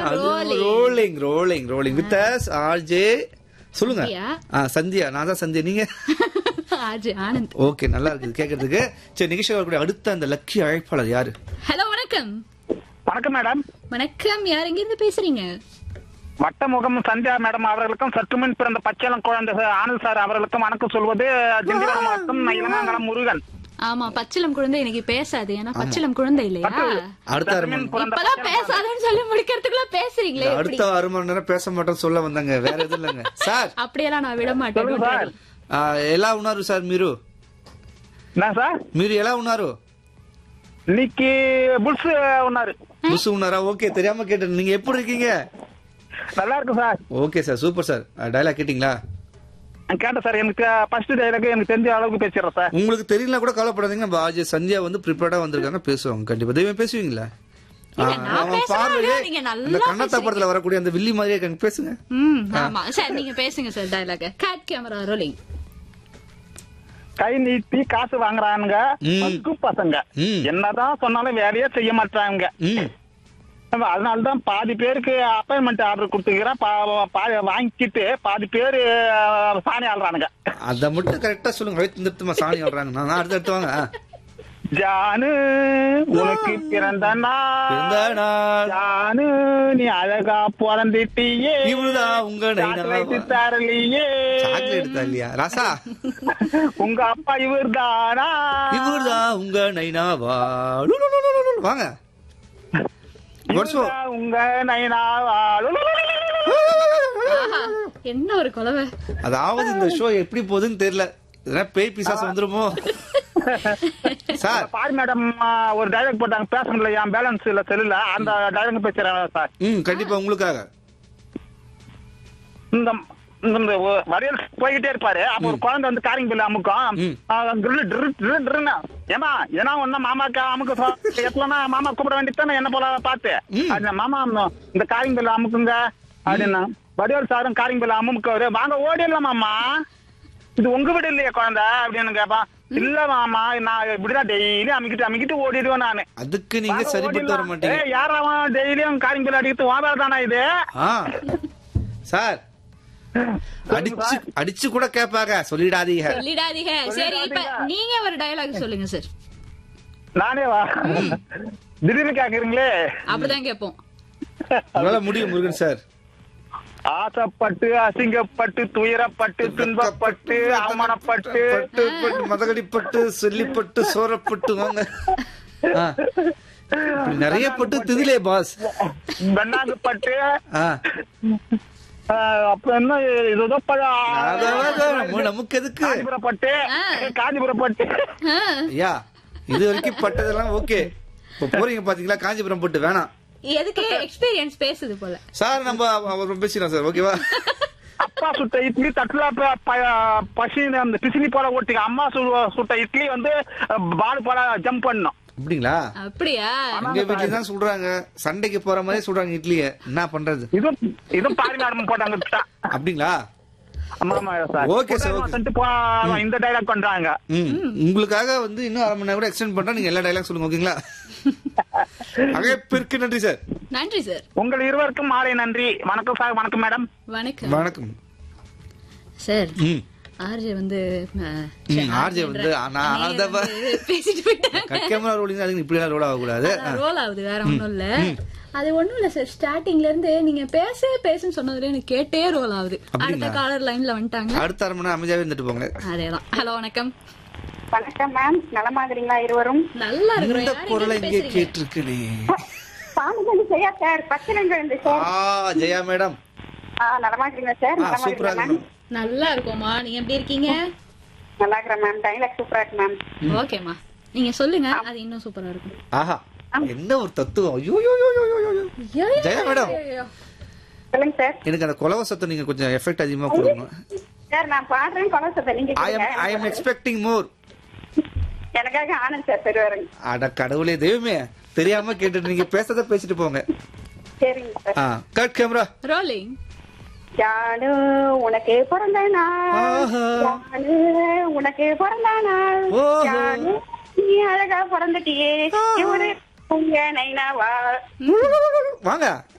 Rolling rolling rolling with us RJ சொல்லுங்க சந்தியா. ஆ சந்தியா நான் தான் சந்தியா நீங்க ஆஜி ஆனந்த் ஓகே நல்லா இருக்குது கேட்கறதுக்கு சரி நிகழ்ச்சி வரக்கூடிய அடுத்த அந்த லக்கி அழைப்பாளர் யாரு ஹலோ வணக்கம் வணக்கம் மேடம் வணக்கம் யார் எங்க இருந்து பேசுறீங்க வட்டமுகம் சந்தியா மேடம் அவர்களுக்கும் சற்றுமுன் பிறந்த பச்சளம் குழந்தை ஆனந்த் சார் அவர்களுக்கும் வணக்கம் சொல்வது திண்டிவனம் மாவட்டம் இளமாங்கலம் முருகன் ஆமா பச்சிலம் குழந்தை இன்னைக்கு பேசாது ஏன்னா பச்சிலம் குழந்தை இல்லையா அடுத்த அரை மணி பிறந்த இப்பதான் பேசாதன்னு சொல்லி முடிக்கிறதுக்குள்ள பேசுறீங்களே எப்படி? அடுத்த அரை மணி நேரம் பேச மாட்டோம் சொல்ல வந்தாங்க வேற எதுவும் இல்லைங்க சார் அப்படியெல்லாம் நான் விட மாட்டேன் சொல்லுங்க don't சார் worry. ఆ, ఎలా ఉన్నారు సార్ మీరు என்ன சார் మీరు ఎలా ఉన్నారు இன்னைக்கு புல்ஸ் உன்னாரு புசு ఉన్నారా ஓகே தெரியாம கேட்டேன் நீங்க எப்படி இருக்கீங்க நல்லா இருக்கு sir okay sir super sir dialogue கேட்டிங்களா நான் கேட்டேன் சார் எனக்கு ஃபர்ஸ்ட் டைலாக் எனக்கு தெரிஞ்ச அளவுக்கு பேசிடுறேன் சார் உங்களுக்கு தெரியல கூட கவலைப்படாதீங்க நம்ம ஆஜய் சந்தியா வந்து ப்ரிப்பேர்டா வந்திருக்காங்க பேசுவாங்க கண்டிப்பா தெய்வம் பேசுவீங்களா இல்ல, ஆ, நான் அவன் பேசுறேன், பார்வையே நீங்க நல்லா அந்த கண்ணத்தா படத்துல வரக்கூடிய அந்த வில்லி மாதிரியே இருக்காங்க பேசுங்க ம் ஆமா சார் நீங்க பேசுங்க சார் டயலாக் கேட் கேமரா ரோலிங் கை நீட்டி காசு வாங்குறானுங்க ம். மக்கு பசங்க ம். என்னதான் சொன்னாலும் வேலையே செய்ய மாட்டாங்க ம் அதனாலதான் பாதி பேருக்கு அப்பாயின்மெண்ட் ஆர்டர் கொடுத்துக்கிறேன் பா- பா- வாங்கிக்கிட்டு பாதி பேரு அஹ், சாணி ஆள்றானுங்க அத மட்டும் கரெக்டா சொல்லுங்க வயிற்று நிறுத்தமா சாணி ஆடுறாங்க நான் அடுத்து அடுத்து வாங்க ஆ. ஜானு உனக்கு பிறந்த நாள் பிறந்த நாள் ஜானு நீ அழகா பிறந்துட்டியே இவருதான் உங்க சாக்லேட் நைனா தரலையே சாக்லேட் எடுத்தா இல்லையா ராசா உங்க அப்பா இவர் தானா இவர்தான் உங்க நைனாவா லு, லு, லு, லு, லு, லு. வாங்க வருஷம் உங்க நைனாவா ஆஹா, என்ன ஒரு குலவை அதாவது இந்த ஷோ எப்படி போகுதுன்னு தெரியல எதனா பேய் பிசாசு வந்துருமோ சார் பாரு மேடம் ஒரு டைலாக் போட்டாங்க பேச முடியல என் பேலன்ஸ் இல்ல செல்லுல அந்த டைலாக் பேசுறேன் சார் ம் கண்டிப்பா உங்களுக்காக இந்த இந்த ஒ- வரையல் போய்கிட்டே இருப்பாரு அப்ப ஒரு குழந்தை வந்து காரிங் பில்ல அமுக்கும் ம். ஆ, கிரில்லு, டிரு, டிரு, டிருன்னு. ஏம்மா ஏன்னா ஒண்ணு மாமாக்கு அமுக்க சொ- எப்பலன்னா மாமா கூப்பிட வேண்டியதானே என்ன போல பார்த்து ம். அது மாமா இந்த காரிங் பில்ல அமுக்குங்க அப்படின்னா வடிவேல் சாரும் காரிங் பில்ல அமுக்கவரு வாங்க ஓடிடலாம் மாமா இது உங்க வீடு இல்லையா குழந்தை அப்படின்னு கேப்பான் இல்ல மாமா நான் இப்படிதான் டெய்லி அமுக்கிட்டு அமுக்கிட்டு ஓடிடுவேன் நானு அதுக்கு நீங்க வாங்க, சரிப்பட்டு வர ஓடிடலாம். மாட்டீங்க ஏய், யார் அவன் டெய்லியும் காரிங் பில் அடிக்கிறது உன் வேலை தானா இது ஆ சார் அடிச்சு அடிச்சு கூட கேட்பாங்க சொல்லிடாதீங்க சொல்லிடாதீங்க சரி இப்ப நீங்க ஒரு டயலாக் சொல்லுங்க சார் நானே வா திடீர்னு கேக்குறீங்களே அப்படிதான் கேட்போம் உங்களால முடியும் முருகன் சார் ஆசைப்பட்டு அசிங்கப்பட்டு துயரப்பட்டு துன்பப்பட்டு அவமானப்பட்டு பட்டு பட்டு மதகடிப்பட்டு சொல்லிப்பட்டு சோரப்பட்டு வாங்க ஆ. இப்படி நிறைய பட்டு திதிலே பாஸ் வெண்ணாங்கப்பட்டு ஆ ஆஹ், அப்புறம் என்ன ஏதோ அதான் நம்ம- நமக்கு எதுக்கு காஞ்சிபுரப்பட்டு ஆ. காஞ்சிபுரப்பட்டு ஆ, ஐயா இது வரைக்கும் பட்டதெல்லாம் ஓகே இப்ப போறீங்க பாத்தீங்களா காஞ்சிபுரம் பட்டு வேணாம் எதுக்கு எக்ஸ்பீரியன்ஸ் பேசுது போல சார் நம்ம அவர் பேசிடலாம் சார் ஓகேவா அப்பா சுட்ட இட்லி தட்டுல ப- ப- பசி அந்த பிசினி போல ஓட்டிக்க அம்மா சு- சுட்ட இட்லி வந்து பால் போல ஜம்ப் பண்ணும் அப்படிங்களா அப்படியா எங்க வீட்டுல தான் சொல்றாங்க சண்டைக்கு போற மாதிரி சொல்றாங்க இட்லிய என்ன பண்றது இது இது பாருங்க மேடம் போட்டாங்க விட்டா. அப்படிங்களா ஆமா ஆமா சார் Okay, sir, okay. சொல்லிட்டு போ- இந்த டைலாக் பண்றாங்க ம் உங்களுக்காக வந்து இன்னும் அரை மணி நேரம் கூட எக்ஸ்டெண்ட் பண்றேன் நீங்க எல்லா டைலாக் சொல்லுங்க ஓகேங்களா அழைப்பிற்கு நன்றி சார் நன்றி சார் உங்கள் இருவருக்கும் மாலை நன்றி வணக்கம் சார் வணக்கம் மேடம் வணக்கம் வணக்கம் சார் ம் ஆர்ஜே வந்து ம், RJ வந்து, நான் அதை வ- பேசிட்டு போயிட்டாங்க கட் கேமரா ரோலிங் அதுக்கு இப்படி எல்லாம் ரோல் ஆகக்கூடாது ரோல் ஆகுது வேற ஒண்ணும் இல்ல அது ஒண்ணும் இல்ல சார் ஸ்டார்டிங்ல இருந்து நீங்க பேச பேசுன்னு சொன்னதுல எனக்கு கேட்டே ரோல் ஆகுது அடுத்த அப்படிங்களா? காலர் லைன்ல வந்துட்டாங்க அடுத்த அரை மணி நேரம் அமைதியாவே இருந்துட்டு போங்க அதேதான் ஹலோ வணக்கம் வணக்கம் மேம் நலமாகிறீங்களா இருவரும் நல்லா இருக்கிறோம் இந்த யார் குரலை இங்க இங்கே பேசுறீங்க? கேட்டிருக்கனே சாமிகண்டி செய்யா சார் பச்சனங்கிழந்து சார் ஆ ஜெயா மேடம் ஆ நலமாகிறீங்களா சார் ஆ சூப்பரா நலமாகிறீங்களா மேம் இருக்கு நல்லா இருக்கோமா நீங்க எப்படி இருக்கீங்க நல்லா இருக்கிறேன் மேம் டைலாக் சூப்பரா இருக்கு மேம் ஓகேமா நீங்க சொல்லுங்க அது இன்னும் சூப்பரா இருக்கும் ஆஹா என்ன ஒரு தத்துவம் ஐயோ ஐயோ, ஐயோ, ஐயோ, ஐயோ, ஐயோ. ஜெயா மேடம் சொல்லுங்க சார் எனக்கு அந்த கொலவ சத்தம் நீங்க கொஞ்சம் எஃபெக்ட் அதிகமா கொடுக்கணும் சார் நான் பாடுறேன் கொலசத்தை நீங்க ஐ எம் ஐ எம் கேளுங்க. எக்ஸ்பெக்டிங் மோர் எனக்காக ஆனந்த் சார் பெறுவாருங்க அட கடவுளே தெய்வமே தெரியாம கேட்டுட்டு நீங்க பேசுறத பேசிட்டு போங்க சரிங்க சார் ஆ கட் கேமரா ரோலிங் ஜானு உனக்கு பிறந்த நாள் ஆஹா. ஜானு உனக்கு பிறந்த நாள் ஓஹோ. ஜானு நீ அழகா பிறந்துட்டியே இவரு உங்க நைனாவா வாங்க